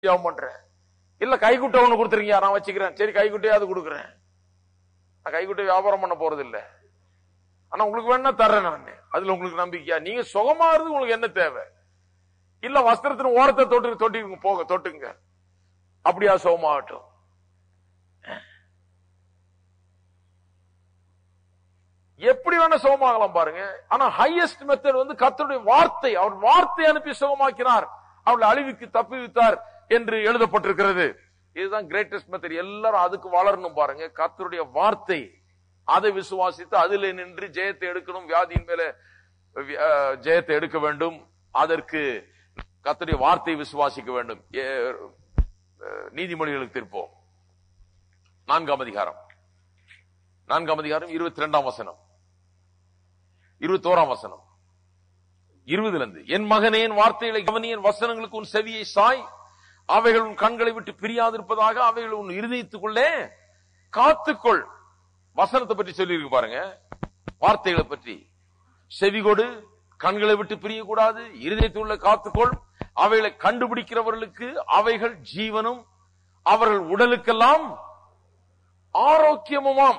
ஜெபம் பண்றேன் இல்ல கைக்குட்டை ஒண்ணு கொடுத்துருங்க நான் வச்சுக்கிறேன் சரி கைக்குட்டையாவது கொடுக்குறேன் நான் கைக்குட்டை வியாபாரம் பண்ண போறது இல்ல ஆனா உங்களுக்கு வேணா தர்றேன் நான் அதுல உங்களுக்கு நம்பிக்கையா நீங்க சுகமாறது உங்களுக்கு என்ன தேவை இல்ல வஸ்திரத்தின் ஓரத்தை தொட்டு தொட்டிங்க போக தொட்டுங்க அப்படியா சுகமாகட்டும் எப்படி வேணா சுகமாகலாம் பாருங்க ஆனா ஹையஸ்ட் மெத்தட் வந்து கர்த்தருடைய வார்த்தை அவர் வார்த்தை அனுப்பி சுகமாக்கினார் அவளை அழிவுக்கு தப்புவித்தார் என்று எழுதப்பட்டிருக்கிறது இதுதான் கிரேட்டஸ்ட் மெத்தட் எல்லாரும் அதுக்கு வளரணும் பாருங்க கர்த்தருடைய வார்த்தை அதை விசுவாசித்து அதிலே நின்று ஜெயத்தை எடுக்கணும் வியாதியின் மேல அஹ், ஜெயத்தை எடுக்க வேண்டும் அதற்கு கர்த்தருடைய வார்த்தையை விசுவாசிக்க வேண்டும் ஏ- அஹ், நீதிமொழிகளுக்கு திருப்போம் நான்காம் அதிகாரம் நான்காம் அதிகாரம் இருபத்தி ரெண்டாம் வசனம் இருபத்தோராம் வசனம் இருபதுல இருந்து என் மகனே என் வார்த்தைகளை கவனி என் வசனங்களுக்கு உன் செவியை சாய் அவைகள் உன் கண்களை விட்டு பிரியாதிருப்பதாக அவைகள் உன் இருதயத்துக்குள்ளே காத்துக்கொள் வசனத்தை பற்றி சொல்லியிருக்கு பாருங்க வார்த்தைகளை பற்றி செவிகொடு கண்களை விட்டு பிரியக்கூடாது இருதயத்துள்ள காத்துக்கொள் அவைகளை கண்டுபிடிக்கிறவர்களுக்கு அவைகள் ஜீவனும் அவர்கள் உடலுக்கெல்லாம் ஆரோக்கியமுமாம்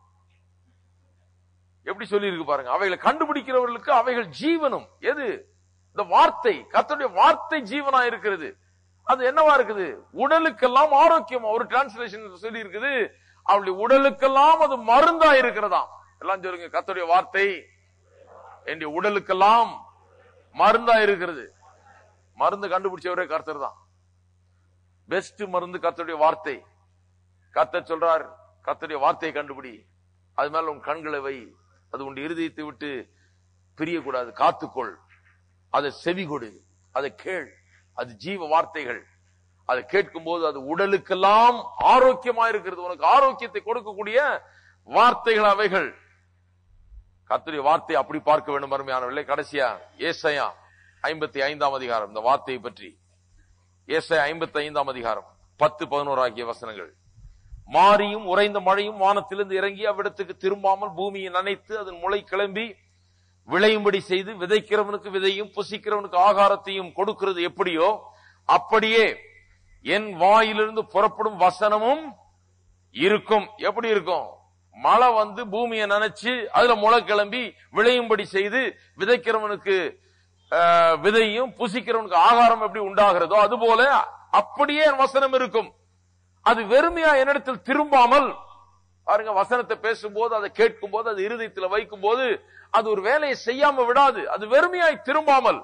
எப்படி சொல்லி இருக்கு பாருங்க அவைகளை கண்டுபிடிக்கிறவர்களுக்கு அவைகள் ஜீவனும் எது இந்த வார்த்தை கர்த்தருடைய வார்த்தை ஜீவனா இருக்கிறது அது என்னவா இருக்குது உடலுக்கெல்லாம் ஆரோக்கியம் ஒரு டிரான்ஸ்லேஷன் சொல்லி இருக்குது அவளுடைய உடலுக்கெல்லாம் அது மருந்தா இருக்கிறதாம் எல்லாம் சொல்லுங்க கர்த்தருடைய வார்த்தை என்னுடைய உடலுக்கெல்லாம் மருந்தா இருக்கிறது மருந்து கண்டுபிடிச்சவரே கர்த்தர் தான் பெஸ்ட் மருந்து கர்த்தருடைய வார்த்தை கர்த்தர் சொல்றார் கர்த்தருடைய வார்த்தையை கண்டுபிடி அது மேல உன் கண்களை வை அது உன் இருதயத்தை விட்டு பிரியக்கூடாது காத்துக்கொள் அதை செவி கொடு அதை கேள் அது ஜீவ வார்த்தைகள் அதை கேட்கும் போது அது உடலுக்கெல்லாம் ஆரோக்கியமா இருக்கிறது உனக்கு ஆரோக்கியத்தை கொடுக்கக்கூடிய வார்த்தைகள் அவைகள் கர்த்தருடைய வார்த்தை அப்படி பார்க்க வேண்டும் அருமையானவர்களே கடைசியா ஏசையா ஐம்பத்தி ஐந்தாம் அதிகாரம் இந்த வார்த்தையை பற்றி ஏசை ஐம்பத்தி ஐந்தாம் அதிகாரம் பத்து பதினோரு ஆகிய வசனங்கள் மாரியும் உறைந்த மழையும் வானத்திலிருந்து இறங்கி அவ்விடத்துக்கு திரும்பாமல் பூமியை நனைத்து அதன் முளை கிளம்பி விளையும்படி செய்து விதைக்கிறவனுக்கு விதையும் புசிக்கிறவனுக்கு ஆகாரத்தையும் கொடுக்கிறது எப்படியோ அப்படியே என் வாயிலிருந்து புறப்படும் வசனமும் இருக்கும் எப்படி இருக்கும் மழை வந்து பூமியை நனைச்சு அதுல முளை கிளம்பி விளையும்படி செய்து விதைக்கிறவனுக்கு ஆஹ், விதையும் புசிக்கிறவனுக்கு ஆகாரம் எப்படி உண்டாகிறதோ அதுபோல அப்படியே என் வசனம் இருக்கும் அது வெறுமையா என்னிடத்தில் திரும்பாமல் பாருங்க வசனத்தை பேசும்போது அதை கேட்கும் போது அது இருதயத்தில் வைக்கும் போது அது ஒரு வேலையை செய்யாம விடாது அது வெறுமையாய் திரும்பாமல்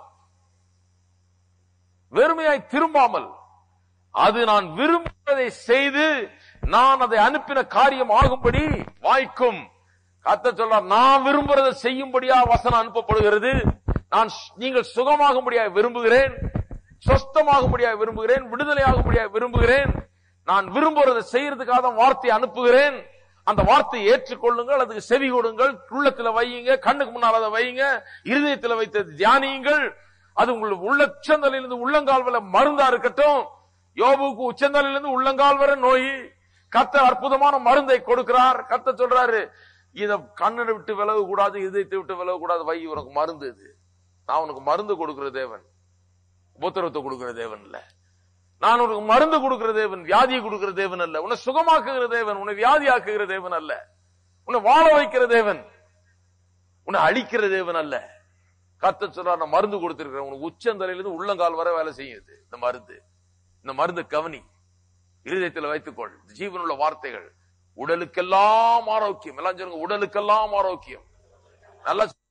வெறுமையாய் திரும்பாமல் அது நான் விரும்புவதை செய்து நான் அதை அனுப்பின காரியம் ஆகும்படி வாய்க்கும் கத்த சொல்றார் நான் விரும்புறதை செய்யும்படியா வசனம் அனுப்பப்படுகிறது நான் ஸ்- நீங்கள் சுகமாகும்படியா விரும்புகிறேன் சொஸ்தமாகும்படியா விரும்புகிறேன் விடுதலையாகும்படியா விரும்புகிறேன் நான் விரும்புறதை செய்யறதுக்காக தான் வார்த்தையை அனுப்புகிறேன் அந்த வார்த்தையை ஏற்றுக்கொள்ளுங்கள் அதுக்கு செவி கொடுங்கள் உள்ளத்துல வையுங்க கண்ணுக்கு முன்னால் அதை வையுங்க இருதயத்துல வைத்து தியானியுங்கள் அது உங்கள் உள்ள உச்சந்தலிலிருந்து உள்ளங்கால் வரை மருந்தா இருக்கட்டும் யோபுக்கு உச்சந்தலிலிருந்து உள்ளங்கால் வரை நோய் கர்த்தர் அற்புதமான மருந்தை கொடுக்கிறார் கர்த்தர் சொல்றாரு இத கண்ணனை விட்டு விலக கூடாது இதயத்தை விட்டு விலக கூடாது வை உனக்கு மருந்து இது நான் உனக்கு மருந்து கொடுக்கிற தேவன் உபத்திரவத்தை கொடுக்கிற தேவன் இல்ல நான் உனக்கு மருந்து கொடுக்கிற தேவன் வியாதியை கொடுக்கிற தேவன் அல்ல உன்னை சுகமாக்குகிற தேவன் உன்னை வியாதியாக்குகிற தேவன் அல்ல உன்னை வாழ வைக்கிற தேவன் உன்னை அழிக்கிற தேவன் அல்ல கர்த்தர் சொல்றார் நான் மருந்து கொடுத்திருக்கிறேன் உனக்கு உச்சந்தலையிலிருந்து உள்ளங்கால் வரை வேலை செய்யுது இந்த மருந்து இந்த மருந்து கவனி இருதயத்தில் வைத்துக்கொள் ஜீவனுள்ள வார்த்தைகள் உடலுக்கெல்லாம் ஆரோக்கியம் எல்லாம் சொல்லுங்க உடலுக்கெல்லாம் ஆரோக்கியம் நல்லா